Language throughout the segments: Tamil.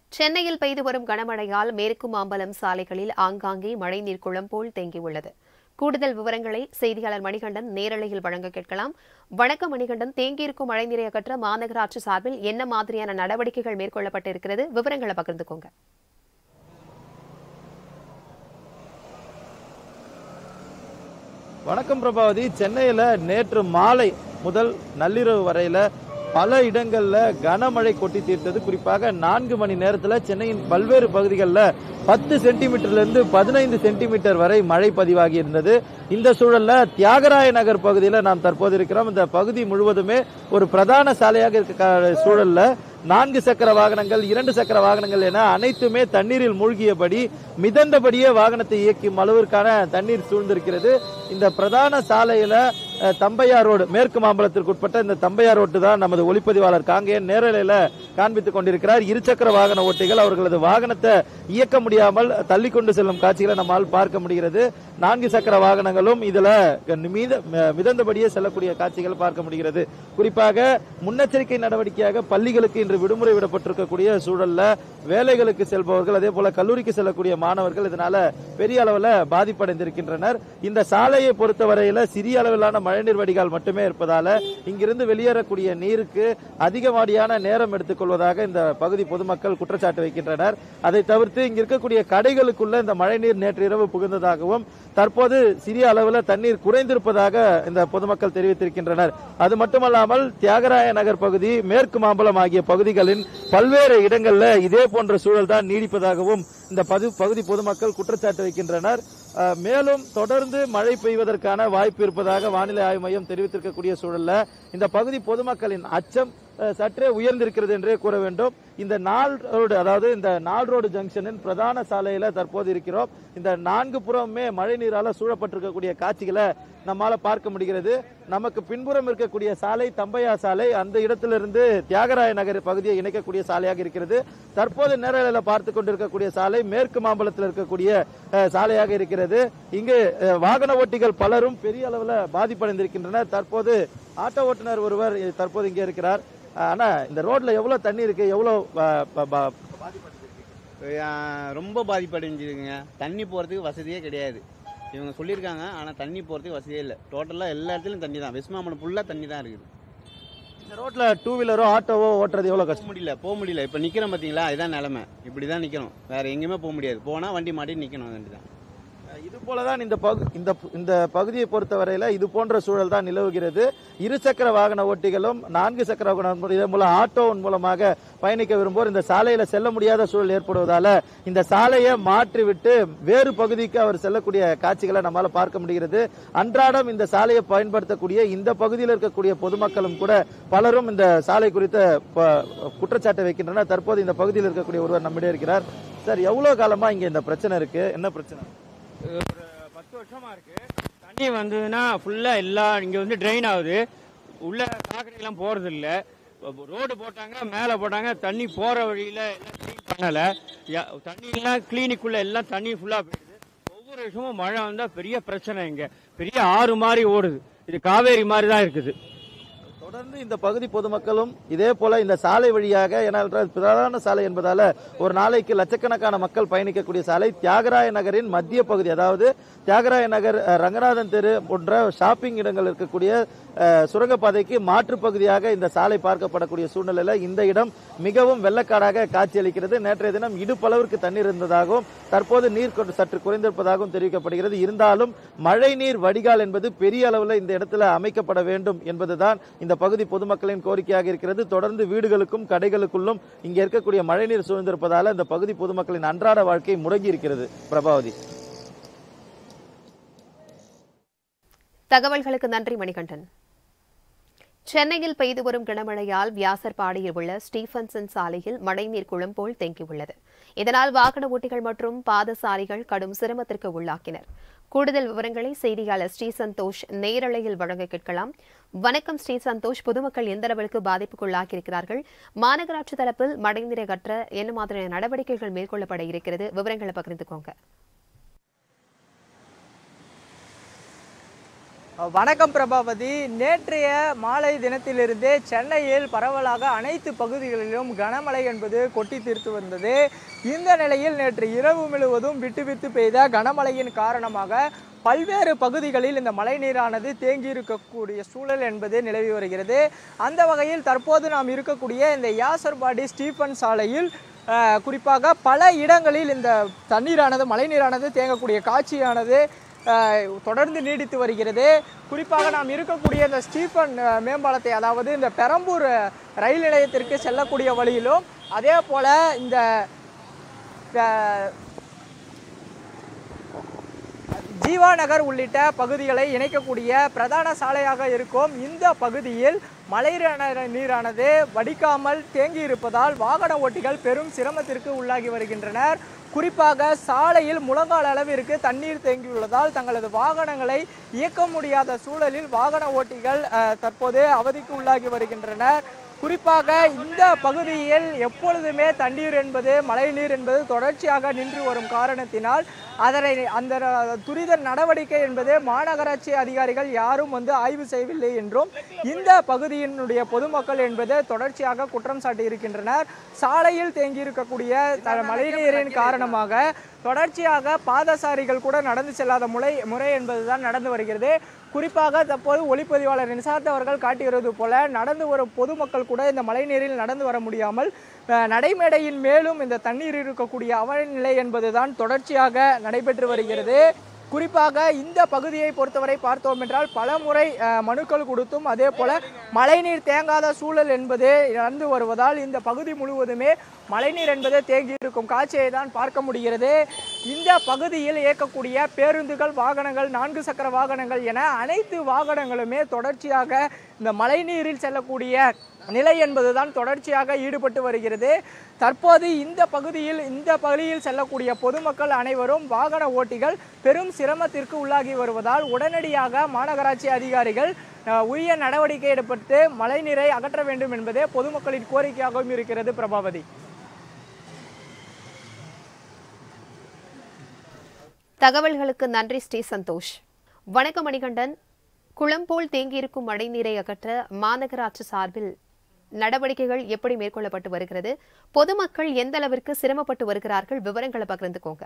சென்னையில் பெய்து வரும் கனமழையால் மேற்கு மாம்பலம் சாலைகளில் ஆங்காங்கே மழைநீர் குளம் போல் தேங்கியுள்ளது கூடுதல் விவரங்களை செய்தியாளர் மணிகண்டன் நேரலையில் வழங்க கேட்கலாம் வணக்கம் மணிகண்டன் தேங்கியிருக்கும் மழைநீரை அகற்ற மாநகராட்சி சார்பில் என்ன மாதிரியான நடவடிக்கைகள் மேற்கொள்ளப்பட்டிருக்கிறது விவரங்களை பகிர்ந்துக்கோங்க வணக்கம் பிரபாவதி சென்னையில நேற்று மாலை முதல் நள்ளிரவு வரையில பல இடங்கள்ல கனமழை கொட்டி தீர்த்தது குறிப்பாக நான்கு மணி நேரத்துல சென்னையின் பல்வேறு பகுதிகளில் பத்து சென்டிமீட்டர்ல இருந்து பதினைந்து சென்டிமீட்டர் வரை மழை பதிவாகி இருந்தது இந்த சூழல்ல தியாகராய நகர் பகுதியில் நாம் தற்போது இருக்கிறோம் இந்த பகுதி முழுவதுமே ஒரு பிரதான சாலையாக இருக்க சூழல்ல நான்கு சக்கர வாகனங்கள் இரண்டு சக்கர வாகனங்கள் என அனைத்துமே தண்ணீரில் மூழ்கியபடி மிதந்தபடியே வாகனத்தை இயக்கும் அளவிற்கான தண்ணீர் சூழ்ந்திருக்கிறது இந்த பிரதான சாலையில அஹ், தம்பையா ரோடு மேற்கு மாம்பலத்திற்கு உட்பட்ட இந்த தம்பையா ரோட்டு தான் நமது ஒளிப்பதிவாளர் காங்கேயன் நேரலையில காண்பித்துக் கொண்டிருக்கிறார் இருசக்கர வாகன ஓட்டிகள் அவர்களது வாகனத்தை இயக்க முடியாமல் தள்ளி கொண்டு செல்லும் காட்சிகளை நம்மால் பார்க்க முடிகிறது நான்கு சக்கர வாகனங்களும் இதுல மீத மிதந்தபடியே செல்லக்கூடிய காட்சிகள் பார்க்க முடிகிறது குறிப்பாக முன்னெச்சரிக்கை நடவடிக்கையாக பள்ளிகளுக்கு இன்று விடுமுறை விடப்பட்டிருக்கக்கூடிய சூழல்ல வேலைகளுக்கு செல்பவர்கள் அதே போல கல்லூரிக்கு செல்லக்கூடிய மாணவர்கள் இதனால பெரிய அளவுல பாதிப்படைந்திருக்கின்றனர் இந்த சாலையை பொறுத்தவரையில சிறிய அளவிலான மழைநீர் வடிகால் மட்டுமே இருப்பதால இங்கிருந்து வெளியேறக்கூடிய நீருக்கு அதிகமாடியான நேரம் எடுத்துக்கொள்வதாக இந்த பகுதி பொதுமக்கள் குற்றச்சாட்டு வைக்கின்றனர் அதை தவிர்த்து இங்க இருக்கக்கூடிய கடைகளுக்குள்ள இந்த மழைநீர் நேற்று இரவு புகுந்ததாகவும் தற்போது சிறிய அளவில் தண்ணீர் குறைந்திருப்பதாக இந்த பொதுமக்கள் தெரிவித்திருக்கின்றனர் அது மட்டுமல்லாமல் தியாகராய நகர் பகுதி மேற்கு மாம்பலம் ஆகிய பகுதிகளின் பல்வேறு இடங்கள்ல இதே போன்ற சூழல் தான் நீடிப்பதாகவும் இந்த பது- பகுதி பொதுமக்கள் குற்றச்சாட்டு வைக்கின்றனர் அஹ், மேலும் தொடர்ந்து மழை பெய்வதற்கான வாய்ப்பு இருப்பதாக வானிலை ஆய்வு மையம் தெரிவித்திருக்கக்கூடிய சூழல்ல இந்த பகுதி பொதுமக்களின் அச்சம் அஹ், சற்றே உயர்ந்திருக்கிறது என்றே கூற வேண்டும் இந்த நாள் ரோடு அதாவது இந்த நாள் ரோடு ஜங்ஷனின் பிரதான சாலையில தற்போது இருக்கிறோம் இந்த நான்கு புறமுமே மழை நீரால சூழப்பட்டிருக்கக்கூடிய காட்சிகளை நம்மால பார்க்க முடிகிறது நமக்கு பின்புறம் இருக்கக்கூடிய சாலை தம்பையா சாலை அந்த இடத்திலிருந்து தியாகராய நகர் பகுதியை இணைக்கக்கூடிய சாலையாக இருக்கிறது தற்போது நேரலையில பார்த்து கொண்டிருக்கக்கூடிய சாலை மேற்கு மாம்பலத்தில் இருக்கக்கூடிய அஹ், சாலையாக இருக்கிறது இங்கு அஹ், வாகன ஓட்டிகள் பலரும் பெரிய அளவில் பாதிப்படைந்திருக்கின்றனர் தற்போது ஆட்டோ ஓட்டுநர் ஒருவர் இ- தற்போது இங்கே இருக்கிறார் அஹ், ஆனா இந்த ரோட்ல எவ்வளவு தண்ணி இருக்கு எவ்வளவு அஹ், ப- ப- ஆஹ் ரொம்ப பாதிப்படைஞ்சிருக்குங்க தண்ணி போகிறதுக்கு வசதியே கிடையாது இவங்க சொல்லியிருக்காங்க ஆனால் தண்ணி போகிறதுக்கு வசதியே இல்லை டோட்டலாக எல்லா இடத்துலையும் தண்ணி தான் வெஸ்மாமலம் ஃபுல்லாக தண்ணி தான் இருக்குது இந்த ரோட்ல டூ வீலரோ ஆட்டோவோ ஓட்டுறது எவ்வளவு போக கஷ்டம் முடியல போக முடியல இப்போ நிற்கிறோம் பார்த்தீங்களா இதான் நிலமை இப்படி தான் நிற்கணும் வேறு எங்கேயுமே போக முடியாது போனால் வண்டி மாட்டி நிற்கணும் வண்டி தான் இது போலதான் இந்த பகு இந்த இந்த பகுதியை பொறுத்தவரையில இது போன்ற சூழல் தான் நிலவுகிறது இருசக்கர வாகன ஓட்டிகளும் நான்கு சக்கர வாகன இதன் மூலம் ஆட்டோவின் மூலமாக பயணிக்க விரும்புவோர் இந்த சாலையில செல்ல முடியாத சூழல் ஏற்படுவதால இந்த சாலையை மாற்றி விட்டு வேறு பகுதிக்கு அவர் செல்லக்கூடிய காட்சிகளை நம்மால பார்க்க முடிகிறது அன்றாடம் இந்த சாலையை பயன்படுத்தக்கூடிய இந்த பகுதியில் இருக்கக்கூடிய பொதுமக்களும் கூட பலரும் இந்த சாலை குறித்த ப- குற்றச்சாட்டை வைக்கின்றனர் தற்போது இந்த பகுதியில் இருக்கக்கூடிய ஒருவர் நம்மிடையே இருக்கிறார் சார் எவ்வளவு காலமா இங்க இந்த பிரச்சனை இருக்கு என்ன பிரச்சனை ஒரு பத்து வருஷமா இருக்கு தண்ணி வந்ததுன்னா ஃபுல்லா எல்லா இங்க வந்து ட்ரெயின் ஆகுது உள்ள சாக்கடையெல்லாம் போறது இல்ல ரோடு போட்டாங்க மேலே போட்டாங்க தண்ணி போற வழியில எல்லாம் க்ளீன் பண்ணல யா- தண்ணி எல்லாம் கிளினிக்குள்ள எல்லாம் தண்ணி ஃபுல்லா போயிடுது ஒவ்வொரு வருஷமும் மழை வந்தா பெரிய பிரச்சனை இங்க பெரிய ஆறு மாதிரி ஓடுது இது காவேரி மாதிரி தான் இருக்குது தொடர்ந்து இந்த பகுதி பொதுமக்களும் இதே போல இந்த சாலை வழியாக ஏனென்றால் பிரதான சாலை என்பதால ஒரு நாளைக்கு லட்சக்கணக்கான மக்கள் பயணிக்கக்கூடிய சாலை தியாகராய நகரின் மத்திய பகுதி அதாவது தியாகராய நகர் அஹ், ரங்கநாதன் தெரு போன்ற ஷாப்பிங் இடங்கள் இருக்கக்கூடிய அஹ், சுரங்கப்பாதைக்கு மாற்று பகுதியாக இந்த சாலை பார்க்கப்படக்கூடிய சூழ்நிலையில இந்த இடம் மிகவும் வெள்ளக்காடாக காட்சியளிக்கிறது நேற்றைய தினம் இடுப்பளவிற்கு தண்ணீர் இருந்ததாகவும் தற்போது நீர் கொண்டு சற்று குறைந்திருப்பதாகவும் தெரிவிக்கப்படுகிறது இருந்தாலும் மழை நீர் வடிகால் என்பது பெரிய அளவில் இந்த இடத்துல அமைக்கப்பட வேண்டும் என்பதுதான் இந்த பகுதி பொதுமக்களின் கோரிக்கையாக இருக்கிறது தொடர்ந்து வீடுகளுக்கும் கடைகளுக்குள்ளும் இங்க இருக்கக்கூடிய மழைநீர் சூழ்ந்திருப்பதால இந்த பகுதி பொதுமக்களின் அன்றாட வாழ்க்கை முடங்கி இருக்கிறது பிரபாவதி தகவல்களுக்கு நன்றி மணிகண்டன் சென்னையில் பெய்து வரும் கனமழையால் வியாசர்பாடியில் உள்ள ஸ்டீஃபன்சன் சாலையில் மழைநீர் குளம் போல் தேங்கியுள்ளது இதனால் வாகன ஓட்டிகள் மற்றும் பாதசாரிகள் கடும் சிரமத்திற்கு உள்ளாக்கினர் கூடுதல் விவரங்களை செய்தியாளர் ஸ்ரீ சந்தோஷ் நேரலையில் வழங்க கேட்கலாம் வணக்கம் ஸ்ரீ சந்தோஷ் பொதுமக்கள் எந்த அளவிற்கு பாதிப்புக்குள்ளாகியிருக்கிறார்கள் மாநகராட்சி தரப்பில் மழைநீரை அகற்ற என்ன மாதிரியான நடவடிக்கைகள் மேற்கொள்ளப்பட இருக்கிறது விவரங்களை பகிர்ந்துக்கோங்க வணக்கம் பிரபாவதி நேற்றைய மாலை தினத்திலிருந்தே சென்னையில் பரவலாக அனைத்து பகுதிகளிலும் கனமழை என்பது கொட்டி தீர்த்து வந்தது இந்த நிலையில் நேற்று இரவு முழுவதும் விட்டு விட்டு பெய்த கனமழையின் காரணமாக பல்வேறு பகுதிகளில் இந்த மழைநீரானது தேங்கி இருக்கக்கூடிய சூழல் என்பது நிலவி வருகிறது அந்த வகையில் தற்போது நாம் இருக்கக்கூடிய இந்த யாசர்பாடி ஸ்டீஃபன் சாலையில் அஹ், குறிப்பாக பல இடங்களில் இந்த தண்ணீரானது மழைநீரானது தேங்கக்கூடிய காட்சியானது அஹ், தொடர்ந்து நீடித்து வருகிறது குறிப்பாக நாம் இருக்கக்கூடிய இந்த ஸ்டீஃபன் அஹ், மேம்பாலத்தை அதாவது இந்த பெரம்பூர் அஹ், ரயில் நிலையத்திற்கு செல்லக்கூடிய வழியிலும் அதே போல இந்த அஹ், ஜீவா நகர் உள்ளிட்ட பகுதிகளை இணைக்கக்கூடிய பிரதான சாலையாக இருக்கும் இந்த பகுதியில் மழை நீரானது வடிக்காமல் தேங்கி இருப்பதால் வாகன ஓட்டிகள் பெரும் சிரமத்திற்கு உள்ளாகி வருகின்றனர் குறிப்பாக சாலையில் முழங்கால் அளவிற்கு தண்ணீர் தேங்கியுள்ளதால் தங்களது வாகனங்களை இயக்க முடியாத சூழலில் வாகன ஓட்டிகள் அஹ், தற்போது அவதிக்கு உள்ளாகி வருகின்றனர் குறிப்பாக இந்த பகுதியில் எப்பொழுதுமே தண்ணீர் என்பது மழைநீர் என்பது தொடர்ச்சியாக நின்று வரும் காரணத்தினால் அதனை அந்த துரித நடவடிக்கை என்பது மாநகராட்சி அதிகாரிகள் யாரும் வந்து ஆய்வு செய்யவில்லை என்றும் இந்த பகுதியினுடைய பொதுமக்கள் என்பது தொடர்ச்சியாக குற்றம் சாட்டி இருக்கின்றனர் சாலையில் தேங்கியிருக்கக்கூடிய த- மழைநீரின் காரணமாக தொடர்ச்சியாக பாதசாரிகள் கூட நடந்து செல்லாத முறை முறை என்பதுதான் நடந்து வருகிறது குறிப்பாக தற்போது ஒளிப்பதிவாளர் நிசாத் அவர்கள் காட்டியிருப்பது போல நடந்து வரும் பொதுமக்கள் கூட இந்த மழைநீரில் நடந்து வர முடியாமல் அஹ், நடைமேடையின் மேலும் இந்த தண்ணீர் இருக்கக்கூடிய அவலநிலை என்பதுதான் தொடர்ச்சியாக நடைபெற்று வருகிறது குறிப்பாக இந்த பகுதியை பொறுத்தவரை பார்த்தோம் என்றால் பல முறை அஹ், மனுக்கள் கொடுத்தும் அதே போல மழைநீர் தேங்காத சூழல் என்பது நடந்து வருவதால் இந்த பகுதி முழுவதுமே மழைநீர் என்பது தேங்கி இருக்கும் காட்சியை தான் பார்க்க முடிகிறது இந்த பகுதியில் இயக்கக்கூடிய பேருந்துகள் வாகனங்கள் நான்கு சக்கர வாகனங்கள் என அனைத்து வாகனங்களுமே தொடர்ச்சியாக இந்த மழைநீரில் செல்லக்கூடிய நிலை என்பதுதான் தொடர்ச்சியாக ஈடுபட்டு வருகிறது தற்போது இந்த பகுதியில் இந்த பகுதியில் செல்லக்கூடிய பொதுமக்கள் அனைவரும் வாகன ஓட்டிகள் பெரும் சிரமத்திற்கு உள்ளாகி வருவதால் உடனடியாக மாநகராட்சி அதிகாரிகள் அஹ், உரிய நடவடிக்கை எடுப்பட்டு மழைநீரை அகற்ற வேண்டும் என்பதே பொதுமக்களின் கோரிக்கையாகவும் இருக்கிறது பிரபாவதி தகவல்களுக்கு நன்றி ஸ்ரீ சந்தோஷ் வணக்கம் மணிகண்டன் குளம் போல் தேங்கியிருக்கும் மழைநீரை அகற்ற மாநகராட்சி சார்பில் நடவடிக்கைகள் எப்படி மேற்கொள்ளப்பட்டு வருகிறது பொதுமக்கள் எந்த அளவிற்கு சிரமப்பட்டு வருகிறார்கள் விவரங்களை பகிர்ந்துக்கோங்க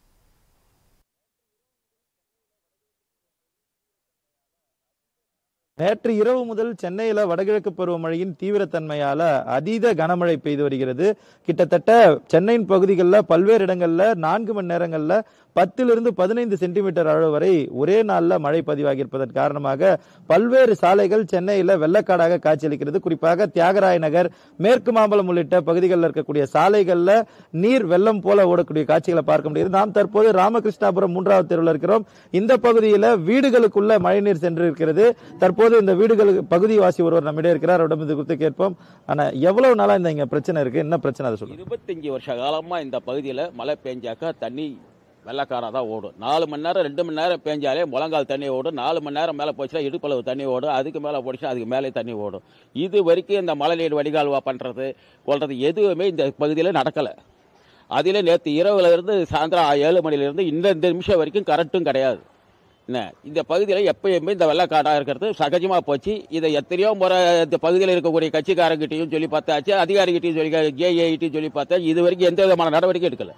நேற்று இரவு முதல் சென்னையில வடகிழக்கு பருவமழையின் தீவிரத்தன்மையால அதீத கனமழை பெய்து வருகிறது கிட்டத்தட்ட சென்னையின் பகுதிகளில் பல்வேறு இடங்கள்ல நான்கு மணி நேரங்கள்ல பத்திலிருந்து பதினைந்து சென்டிமீட்டர் அளவு வரை ஒரே நாள்ல மழை பதிவாகி இருப்பதன் காரணமாக பல்வேறு சாலைகள் சென்னையில வெள்ளக்காடாக காட்சியளிக்கிறது குறிப்பாக தியாகராய நகர் மேற்கு மாம்பலம் உள்ளிட்ட பகுதிகளில் இருக்கக்கூடிய சாலைகள்ல நீர் வெள்ளம் போல ஓடக்கூடிய காட்சிகளை பார்க்க முடியுது நாம் தற்போது ராமகிருஷ்ணாபுரம் மூன்றாவது தெருவில் இருக்கிறோம் இந்த பகுதியில வீடுகளுக்குள்ள மழைநீர் சென்று இருக்கிறது தற்போது இந்த வீடுகளுக்கு பகுதிவாசி ஒருவர் நம்மிடையே இருக்கிறார் அவரிடம் இது குறித்து கேட்போம் ஆனா எவ்வளவு நாளா இந்த இங்க பிரச்சனை இருக்கு என்ன பிரச்சனை அதை சொல்லுங்க இருபத்தஞ்சி வருஷ காலமாக இந்த பகுதியில் மழை பெஞ்சாக்கா தண்ணி வெள்ளக்காராக தான் ஓடும் நாலு மணி நேரம் ரெண்டு மணி நேரம் பெஞ்சாலே முழங்கால் தண்ணி ஓடும் நாலு மணி நேரம் மேலே போச்சுன்னா இடுப்பளவு தண்ணி ஓடும் அதுக்கு மேலே போச்சுன்னா அதுக்கு மேலே தண்ணி ஓடும் இது வரைக்கும் இந்த மழைநீர் வடிகால் பண்ணுறது கொள்றது எதுவுமே இந்த பகுதியில் நடக்கலை அதில் நேற்று இரவுல இருந்து சாயந்தரம் ஏழு மணிலேருந்து இந்த இந்த நிமிஷம் வரைக்கும் கரண்ட்டும் கிடையாது என்ன இந்த பகுதியில் எப்பயுமே இந்த வெள்ளக்காடாக இருக்கிறது சகஜமாக போச்சு இதை எத்தனையோ முறை இந்த பகுதியில் இருக்கக்கூடிய கட்சிக்காரங்கிட்டையும் சொல்லி பார்த்தாச்சு அதிகாரிகிட்டையும் சொல்லி ஜேஏகிட்டையும் சொல்லி பார்த்தா இது வரைக்கும் எந்த விதமான நடவடிக்கை எடுக்கல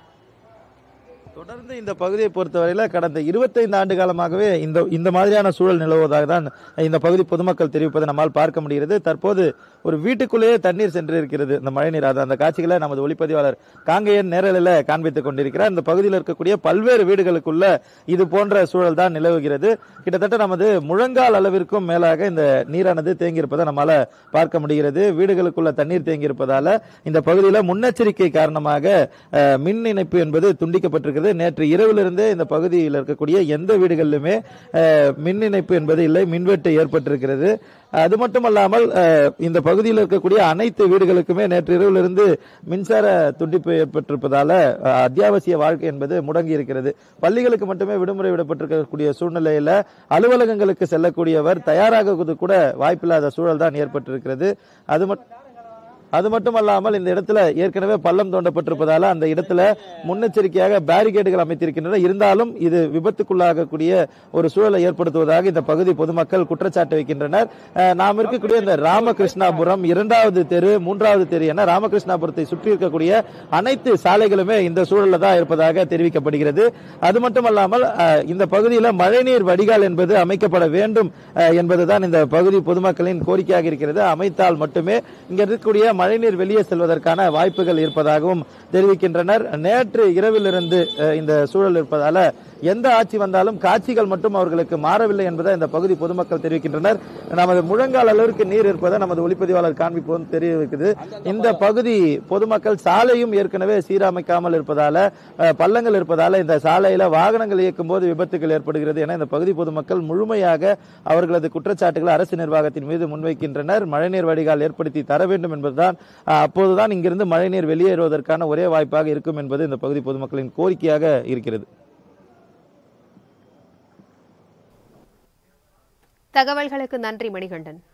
தொடர்ந்து இந்த பகுதியை பொறுத்தவரையில கடந்த இருபத்தைந்து ஆண்டு காலமாகவே இந்த இந்த மாதிரியான சூழல் நிலவுவதாக தான் இந்த பகுதி பொதுமக்கள் தெரிவிப்பதை நம்மால் பார்க்க முடிகிறது தற்போது ஒரு வீட்டுக்குள்ளேயே தண்ணீர் சென்று இருக்கிறது இந்த மழைநீர் அது அந்த காட்சிகளை நமது ஒளிப்பதிவாளர் காங்கேயன் நேரலில் காண்பித்துக் கொண்டிருக்கிறார் இந்த பகுதியில் இருக்கக்கூடிய பல்வேறு வீடுகளுக்குள்ள இது போன்ற சூழல் தான் நிலவுகிறது கிட்டத்தட்ட நமது முழங்கால் அளவிற்கும் மேலாக இந்த நீரானது தேங்கியிருப்பதை நம்மால பார்க்க முடிகிறது வீடுகளுக்குள்ள தண்ணீர் தேங்கியிருப்பதால இந்த பகுதியில் முன்னெச்சரிக்கை காரணமாக அஹ், மின் இணைப்பு என்பது துண்டிக்கப்பட்டிருக்கிறது நேற்று இரவிலிருந்தே இந்த பகுதியில் இருக்கக்கூடிய எந்த வீடுகளிலுமே அஹ், மின் இணைப்பு என்பது இல்லை மின்வெட்டு ஏற்பட்டிருக்கிறது அது மட்டுமல்லாமல் அஹ், இந்த பகுதியில் இருக்கக்கூடிய அனைத்து வீடுகளுக்குமே நேற்று இரவிலிருந்து மின்சார துண்டிப்பு ஏற்பட்டிருப்பதால அஹ், அத்தியாவசிய வாழ்க்கை என்பது முடங்கி இருக்கிறது பள்ளிகளுக்கு மட்டுமே விடுமுறை விடப்பட்டிருக்கக்கூடிய சூழ்நிலையில அலுவலகங்களுக்கு செல்லக்கூடியவர் தயாராகுவது கூட வாய்ப்பில்லாத சூழல் தான் ஏற்பட்டிருக்கிறது அது மட்டும் அது மட்டுமல்லாமல் இந்த இடத்துல ஏற்கனவே பள்ளம் தோண்டப்பட்டிருப்பதால அந்த இடத்துல முன்னெச்சரிக்கையாக பேரிகேடுகள் அமைத்திருக்கின்றன இருந்தாலும் இது விபத்துக்குள்ளாகக்கூடிய ஒரு சூழலை ஏற்படுத்துவதாக இந்த பகுதி பொதுமக்கள் குற்றச்சாட்டு வைக்கின்றனர் அஹ், நாம் இருக்கக்கூடிய இந்த ராமகிருஷ்ணாபுரம் இரண்டாவது தெரு மூன்றாவது தெரு என ராமகிருஷ்ணாபுரத்தை சுற்றி இருக்கக்கூடிய அனைத்து சாலைகளுமே இந்த சூழல்ல தான் இருப்பதாக தெரிவிக்கப்படுகிறது அது மட்டுமல்லாமல் அஹ், இந்த பகுதியில் மழைநீர் வடிகால் என்பது அமைக்கப்பட வேண்டும் அஹ், என்பதுதான் இந்த பகுதி பொதுமக்களின் கோரிக்கையாக இருக்கிறது அமைத்தால் மட்டுமே இங்க இருக்கக்கூடிய மழைநீர் வெளியே செல்வதற்கான வாய்ப்புகள் இருப்பதாகவும் தெரிவிக்கின்றனர் நேற்று இரவிலிருந்து அஹ், இந்த சூழல் இருப்பதால எந்த ஆட்சி வந்தாலும் காட்சிகள் மட்டும் அவர்களுக்கு மாறவில்லை என்பதை இந்த பகுதி பொதுமக்கள் தெரிவிக்கின்றனர் நமது முழங்கால் அளவிற்கு நீர் இருப்பதை நமது ஒளிப்பதிவாளர் காண்பிப்போம் தெரிவிக்குது இந்த பகுதி பொதுமக்கள் சாலையும் ஏற்கனவே சீரமைக்காமல் இருப்பதால அஹ், பள்ளங்கள் இருப்பதால இந்த சாலையில வாகனங்கள் இயக்கும் போது விபத்துகள் ஏற்படுகிறது என இந்த பகுதி பொதுமக்கள் முழுமையாக அவர்களது குற்றச்சாட்டுகளை அரசு நிர்வாகத்தின் மீது முன்வைக்கின்றனர் மழைநீர் வடிகால் ஏற்படுத்தி தர வேண்டும் என்பதுதான் அஹ், அப்போதுதான் இங்கிருந்து மழைநீர் வெளியேறுவதற்கான ஒரே வாய்ப்பாக இருக்கும் என்பது இந்த பகுதி பொதுமக்களின் கோரிக்கையாக இருக்கிறது தகவல்களுக்கு நன்றி மணிகண்டன்